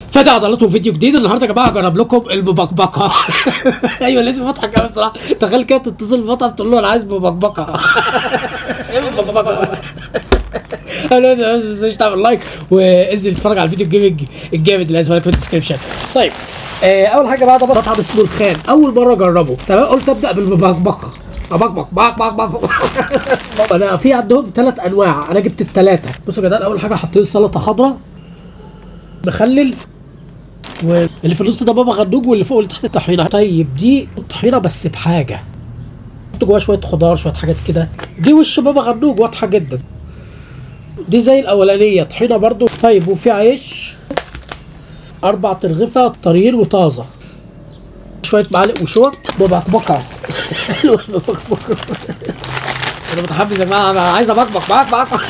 فادي عضلاته فيديو جديد النهارده يا جماعه هجرب لكم المبكبكه ايوه لازم اضحك قوي الصراحه تخيل كده تتصل بمطعم تقول له انا عايز مبكبكه ايه المبكبكه انا ده بس تنساش تعمل لايك وانزل اتفرج على الفيديو الجيمنج الجامد اللي هسيبها لك في الديسكربشن طيب آه اول حاجه بقى ده مطعم اسمه الخان اول مره اجربه تمام قلت ابدا بالمبكبكه بكبك بك بك بك انا في عندهم ثلاث انواع انا جبت الثلاثه بصوا يا جدعان اول حاجه حاطين سلطه خضراء مخلل واللي في النص ده بابا غندوج واللي فوق اللي تحت الطحينه طيب دي طحينه بس بحاجه حط جواها شويه خضار شويه حاجات كده دي وش بابا غندوج واضحه جدا دي زي الاولانيه طحينه برضو طيب وفي عيش اربع ترغفه طريين وطازه شويه معالق وشوك ببكبكه حلو البكبكه انا متحمس يا جماعه انا عايز ابكبك بك بك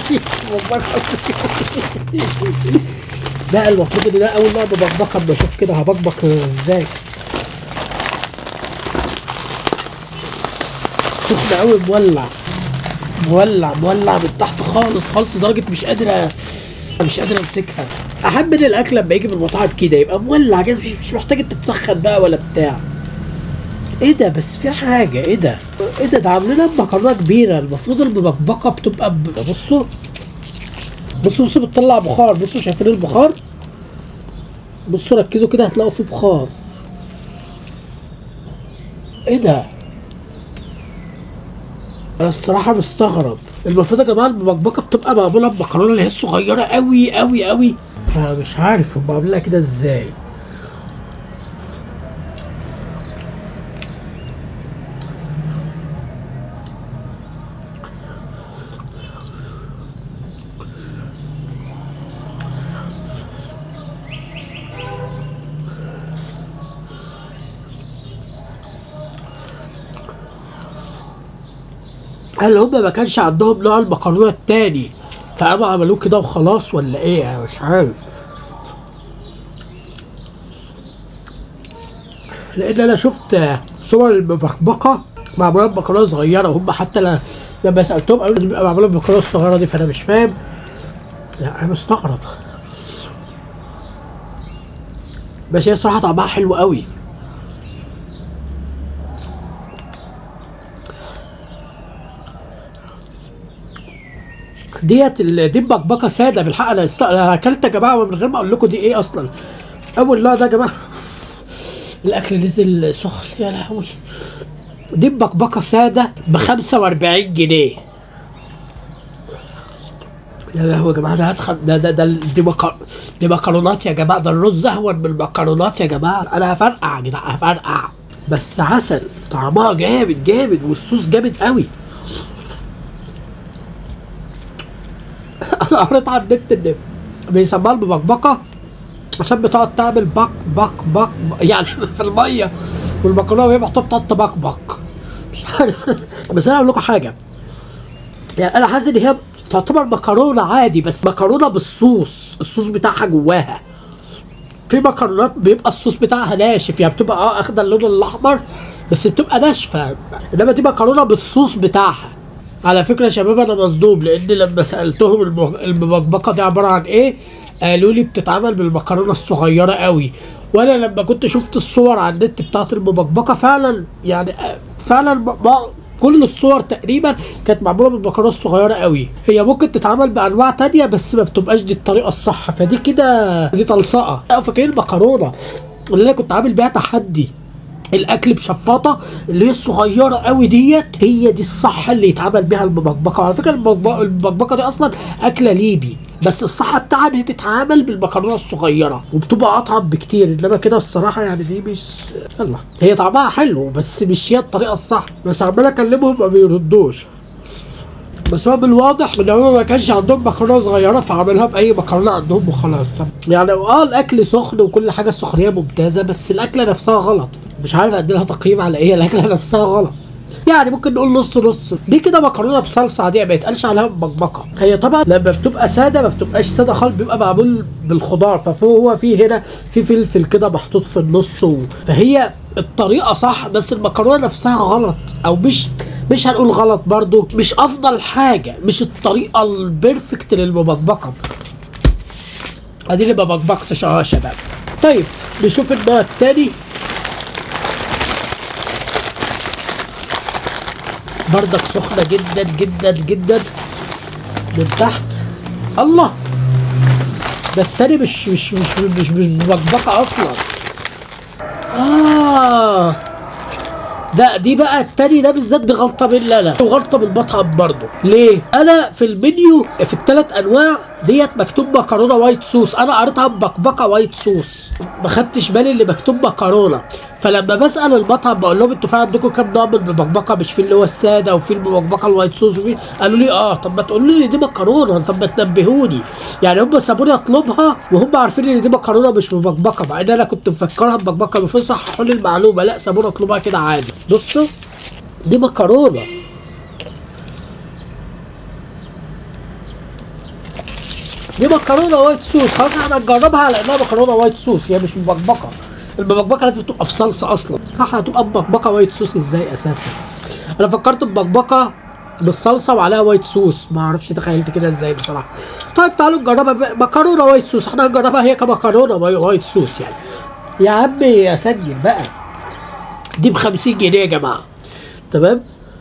لا المفروض ان ده اول نوع ببكبكه اما اشوف كده هبكبك ازاي سخن قوي مولع مولع مولع من تحت خالص خالص لدرجه مش قادره مش قادر امسكها احب ان الاكل لما يجي من المطاعم كده يبقى مولع جاز مش, مش محتاج انت تسخن بقى ولا بتاع ايه ده بس في حاجه ايه ده ايه ده ده عاملين لنا مكرونه كبيره المفروض المبكبكه بتبقى ب... بصوا بصوا بصوا بتطلع بخار بصوا شايفين البخار بصوا ركزوا كده هتلاقوا فيه بخار ايه ده انا الصراحه مستغرب المفروض يا جماعه المبكبكه بتبقى معموله بمكرونه اللي هي الصغيره قوي قوي قوي فمش عارف هم عاملينها كده ازاي هل هم ما كانش عندهم نوع المكرونه التاني فقاموا عملوه كده وخلاص ولا ايه انا مش عارف لان انا شفت صور المبكبكه معموله بمكرونه صغيره وهم حتى ل- لما سالتهم قالوا لي بيبقى معموله بالمكرونه الصغيره دي فانا مش فاهم لا انا مستغرب بس هي الصراحه طعمها حلو قوي ديت ال- دي بكبكه ساده بالحق انا است... انا اكلت يا جماعه من غير ما اقول لكم دي ايه اصلا اول لا ده يا جماعه الاكل نزل سخن يا لهوي دي بكبكه ساده ب 45 جنيه يا لهوي يا جماعه ده هدخل ده ده ده دي, مكر... دي مكرونات يا جماعه ده الرز اهون من المكرونات يا جماعه انا هفرقع يا جدعان هفرقع بس عسل طعمها جامد جامد والصوص جامد قوي انا قريت على النت ان بيسموها المبكبكه عشان بتقعد تعمل بك بك بك يعني في الميه والمكرونه وهي محطوطه بتقعد تبكبك مش عارف بس انا اقول لكم حاجه يعني انا حاسس ان هي تعتبر مكرونه عادي بس مكرونه بالصوص الصوص بتاعها جواها في مكرونات بيبقى الصوص بتاعها ناشف يعني بتبقى اه اخده اللون الاحمر بس بتبقى ناشفه انما دي مكرونه بالصوص بتاعها على فكره يا شباب انا مصدوم لان لما سالتهم الم- المبكبكه دي عباره عن ايه قالوا لي بتتعمل بالمكرونه الصغيره قوي وانا لما كنت شفت الصور على النت بتاعت المبكبكه فعلا يعني آه، فعلا ب- ب- كل الصور تقريبا كانت معموله بالمكرونه الصغيره قوي هي ممكن تتعمل بانواع تانية بس ما بتبقاش دي الطريقه الصح فدي كده دي تلصقه او فاكرين المكرونه اللي انا كنت عامل بيها تحدي الاكل بشفاطه اللي هي الصغيره قوي ديت هي دي الصح اللي يتعمل بيها المبكبكه على فكره المبكبكه المبكبكه دي اصلا اكله ليبي بس الصح بتاعها ان هي تتعمل بالمكرونه الصغيره وبتبقى اطعم بكتير انما كده الصراحه يعني دي مش يلا هي طعمها حلو بس مش هي الطريقه الصح بس عمال اكلمهم ما بيردوش بس هو بالواضح ان هو ما كانش عندهم مكرونه صغيره فعملها باي مكرونه عندهم وخلاص طب يعني اه الاكل سخن وكل حاجه السخريه ممتازه بس الاكله نفسها غلط مش عارف ادي لها تقييم على ايه الاكله نفسها غلط يعني ممكن نقول نص نص دي كده مكرونه بصلصه عاديه ما يتقالش عليها مبكبكه هي طبعا لما بتبقى ساده ما بتبقاش ساده خالص بيبقى معمول بالخضار ففوق هو في هنا في فلفل كده محطوط في النص و... فهي الطريقه صح بس المكرونه نفسها غلط او مش مش هنقول غلط برضو مش افضل حاجه مش الطريقه البيرفكت للمبكبكه ادي اللي ما بكبكتش اهو يا شباب طيب نشوف النوع التاني بردك سخنة جدا جدا جدا من تحت الله ده التاني مش مش مش مش مش مبكبكة اصلا اه ده دي بقى التاني ده بالذات دي غلطه مني انا وغلطه من المطعم برضه ليه انا في المنيو في الثلاث انواع ديت مكتوب مكرونه وايت صوص انا قريتها مبكبكه وايت صوص ما خدتش بالي اللي مكتوب مكرونه فلما بسال المطعم بقول لهم انتوا فعلا عندكم كام نوع من المبكبكه مش في اللي هو الساده وفي المبكبكه الوايت صوص وفي قالوا لي اه طب ما تقولوا لي دي مكرونه طب ما تنبهوني يعني هم سابوني اطلبها وهم عارفين ان دي مكرونه مش مبكبكه مع ان انا كنت مفكرها مبكبكه المفروض صححوا لي المعلومه لا سابوني اطلبها كده عادي بصوا دي مكرونه دي مكرونه وايت صوص خلاص احنا هنجربها على انها مكرونه وايت صوص هي مش مبكبكه المبكبكه لازم تبقى بصلصه اصلا احنا هتبقى مبكبكه وايت صوص ازاي اساسا انا فكرت مبكبكه بالصلصه وعليها وايت صوص ما اعرفش تخيلت كده ازاي بصراحه طيب تعالوا نجربها ب- مكرونه وايت صوص احنا هنجربها هي كمكرونه واي- وايت صوص يعني يا عمي اسجل بقى دي ب 50 جنيه يا جماعه تمام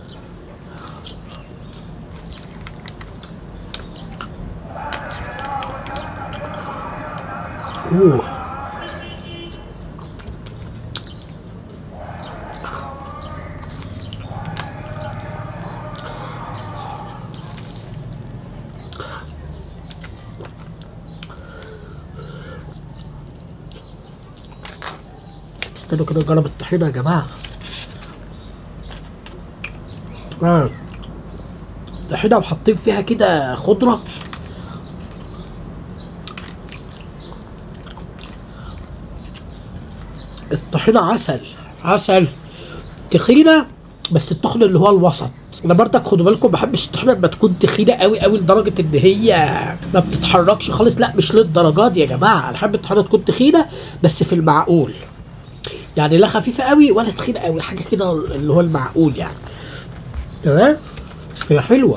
اوه استنوا كده نجرب الطحينة يا جماعة آه. طحينة وحاطين فيها كده خضرة الطحينة عسل عسل تخينة بس التخن اللي هو الوسط انا برضك خدوا بالكم ما بحبش الطحينه لما تكون تخينه قوي قوي لدرجه ان هي ما بتتحركش خالص لا مش للدرجات دي يا جماعه انا بحب الطحينه تكون تخينه بس في المعقول يعني لا خفيفه قوي ولا تخينه قوي حاجه كده اللي هو المعقول يعني تمام هي حلوه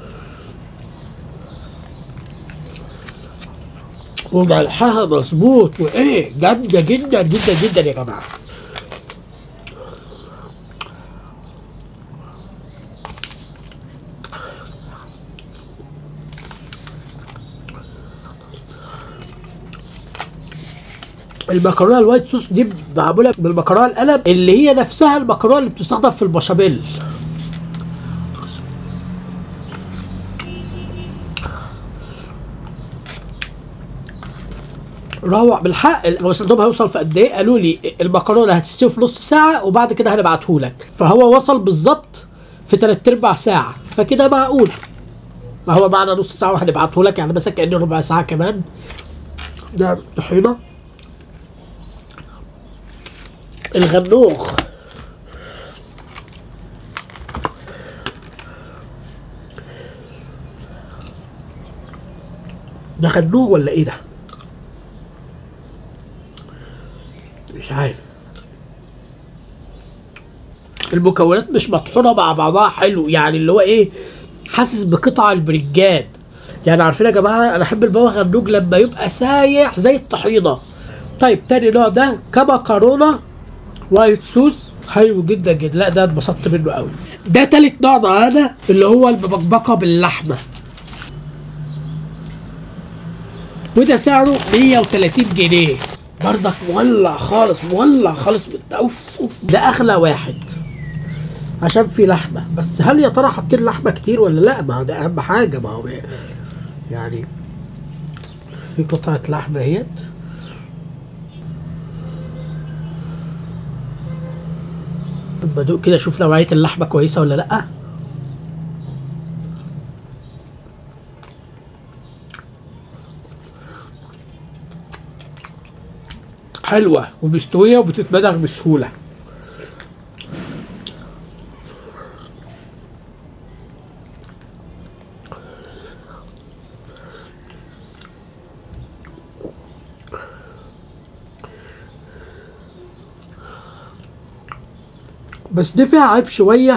وملحها مظبوط وايه جامده جدا جدا جدا يا جماعه المكرونه الوايت صوص دي معموله بالمكرونه القلم اللي هي نفسها المكرونه اللي بتستخدم في البشاميل روع بالحق الوصلتهم هيوصل في قد ايه قالوا لي المكرونه هتستوي في نص ساعه وبعد كده هنبعته لك فهو وصل بالظبط في تلات ارباع ساعه فكده معقول ما هو معنا نص ساعه وهنبعته لك يعني مثلا كانه ربع ساعه كمان ده طحينه الغنوخ ده غنوخ ولا ايه ده؟ مش عارف المكونات مش مطحونه مع بعضها حلو يعني اللي هو ايه حاسس بقطع البرنجان يعني عارفين يا جماعه انا احب البابا غنوج لما يبقى سايح زي الطحينه طيب تاني نوع ده كمكرونه وايت صوص حلو جدا جدا لا ده اتبسطت منه قوي ده تالت نوع معانا اللي هو المبكبكه باللحمه وده سعره 130 جنيه برضك مولع خالص مولع خالص من ده اوف اوف ده اغلى واحد عشان في لحمه بس هل يا ترى حاطين لحمه كتير ولا لا ما هو ده اهم حاجه ما هو يعني في قطعه لحمه اهيت بدوق كده اشوف نوعيه اللحمه كويسه ولا لا حلوه ومستويه وبتتمضغ بسهوله بس دي فيها عيب شويه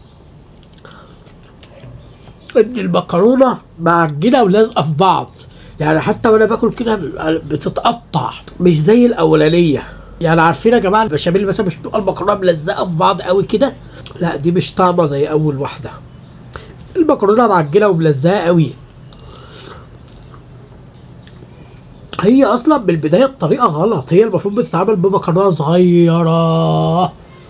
ان المكرونه معجنه ولازقه في بعض يعني حتى وانا باكل كده بتتقطع مش زي الاولانيه يعني عارفين يا جماعه البشاميل مثلا مش بتبقى المكرونه ملزقه في بعض قوي كده لا دي مش طعمه زي اول واحده المكرونه معجنه وملزقه قوي هي اصلا من البدايه الطريقه غلط هي المفروض بتتعمل بمكرونه صغيره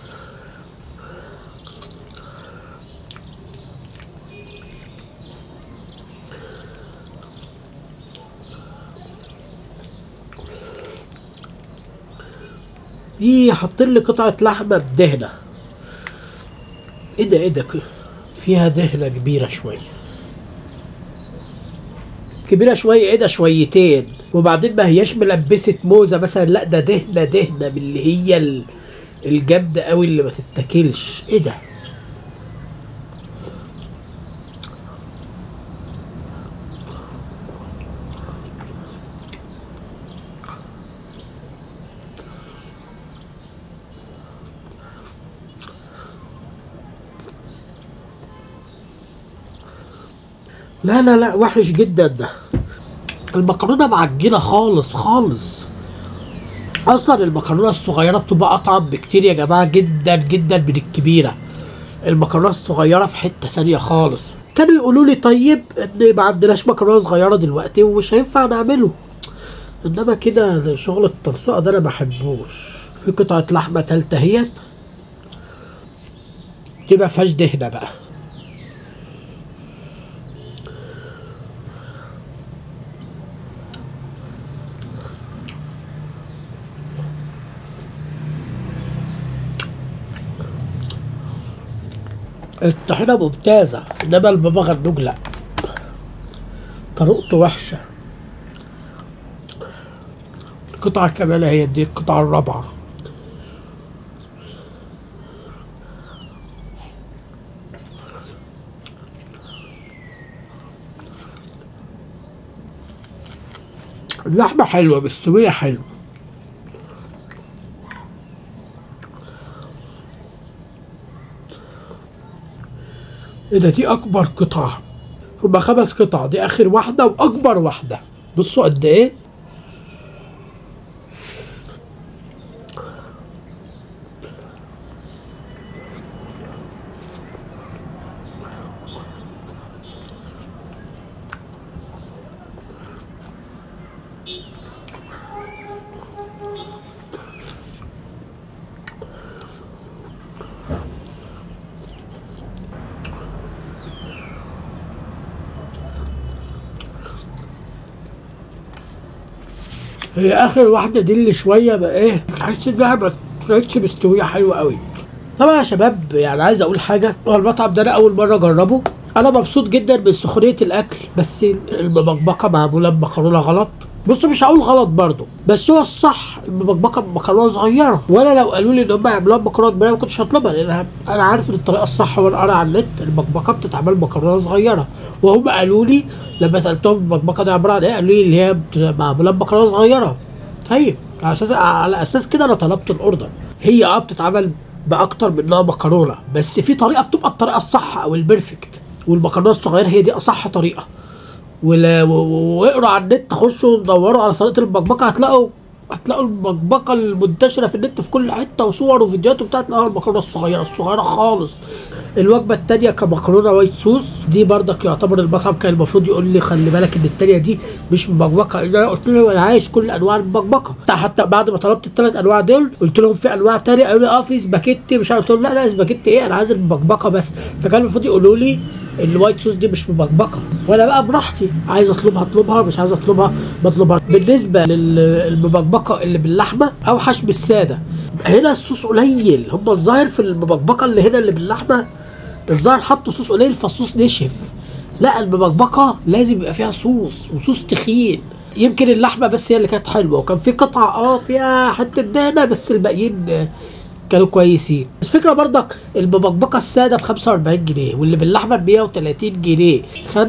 دي حاطين لي قطعه لحمه بدهنه ايه ده ايه ده ك- فيها دهنه كبيره شويه كبيره شويه ايه ده شويتين وبعدين ما هياش ملبسه موزه مثلا لا ده دهنه دهنه من اللي هي ال- الجامده قوي اللي ما تتاكلش ايه ده لا لا لا وحش جدا ده المكرونه معجنه خالص خالص اصلا المكرونه الصغيره بتبقى اطعم بكتير يا جماعه جدا جدا من الكبيره المكرونه الصغيره في حته ثانيه خالص كانوا يقولوا لي طيب ان ما عندناش مكرونه صغيره دلوقتي ومش هينفع نعمله انما كده شغل الترصقه ده انا ما بحبوش في قطعه لحمه تالته اهيت دي ما فيهاش دهنه بقى الطحينة ممتازة إنما الببغاء النوج لأ طريقته وحشة القطعة كمان هي دي القطعة الرابعة اللحمة حلوة مستوية حلو ايه ده دي اكبر قطعة هما خمس قطع دي اخر واحدة واكبر واحدة بصوا قد ايه هي اخر واحده دي اللي شويه بقى ايه تحس انها ما طلعتش مستويه حلوه قوي طبعا يا شباب يعني عايز اقول حاجه هو المطعم ده انا اول مره اجربه انا مبسوط جدا من سخونيه الاكل بس المبكبكه معموله بمكرونه غلط بص مش هقول غلط برضه بس هو الصح المبكبكه بمكرونه صغيره وانا لو قالوا لي ان هم يعملوها بمكرونه كبيره ما كنتش هطلبها لان انا انا عارف ان الطريقه الصح وانا قاري على النت المبكبكه بتتعمل بمكرونه صغيره وهم قالوا لي لما سالتهم المبكبكه دي عباره عن ايه قالوا لي اللي هي بت- معموله بمكرونه صغيره طيب على اساس على اساس كده انا طلبت الاوردر هي اه بتتعمل باكتر من نوع مكرونه بس في طريقه بتبقى الطريقه الصح او البرفكت والمكرونه الصغيره هي دي اصح طريقه ولا- و- و- واقروا على النت خشوا دوروا على طريقه المبكبكه هتلاقوا هتلاقوا المبكبكه المنتشره في النت في كل حته وصور وفيديوهات وبتاع تلاقوها المكرونه الصغيره الصغيره خالص الوجبه التانيه كمكرونه وايت صوص دي برضك يعتبر المطعم كان المفروض يقول لي خلي بالك ان التانيه دي مش مبكبكه انا قلت له انا عايز كل انواع المبكبكه حتى بعد ما طلبت الثلاث انواع دول قلت لهم في انواع تانية قالوا لي اه في سباكيتي مش عارف قلت لهم لا لا سباكيتي ايه انا عايز المبكبكه بس فكان المفروض يقولوا لي الوايت صوص دي مش مبكبكه وانا بقى براحتي عايز اطلبها اطلبها مش عايز اطلبها بطلبها بالنسبه للمبكبكه اللي باللحمه اوحش بالساده هنا الصوص قليل هم الظاهر في المبكبكه اللي هنا اللي باللحمه الظاهر حطوا صوص قليل فالصوص نشف لا المبكبكه لازم يبقى فيها صوص وصوص تخين يمكن اللحمه بس هي اللي كانت حلوه وكان في قطعه اه فيها حته دهنه بس الباقيين آه، كانوا كويسين بس فكرة برضك المبكبكة السادة ب 45 جنيه واللي باللحمة ب 130 جنيه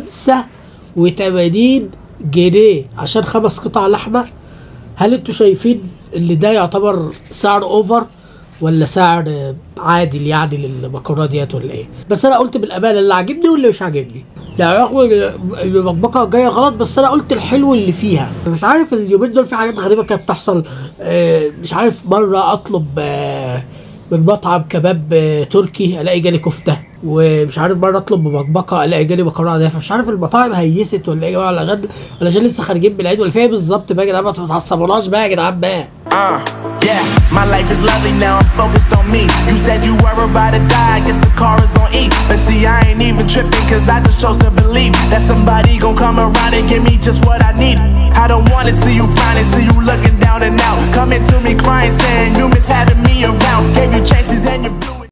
85 جنيه عشان خمس قطع لحمة هل انتوا شايفين اللي ده يعتبر سعر اوفر ولا سعر عادل يعني للمكرونه ديت ولا ايه بس انا قلت بالامانه اللي عاجبني واللي مش عاجبني يعني رغم ان المطبخه جايه غلط بس انا قلت الحلو اللي فيها مش عارف اليومين دول في حاجات غريبه كانت بتحصل آه، مش عارف مره اطلب آه، من مطعم كباب آه، تركي الاقي جالي كفته ومش عارف مره اطلب ببكبكه الاقي جالي مكرونه دافع مش عارف المطاعم هيست ولا ايه ولا غد ولا عشان لسه خارجين من العيد ولا فيها إيه بالظبط بقى يا جدعان ما تتعصبوناش بقى يا جدعان بقى Uh, yeah, my life is lovely now, I'm focused on me. You said you were about to die, I guess the car is on E. But see, I ain't even tripping, cause I just chose to believe that somebody gon' come around and give me just what I need. I don't wanna see you frowning, see you looking down and out. Coming to me crying, saying you miss having me around. Gave you chances and you blew it.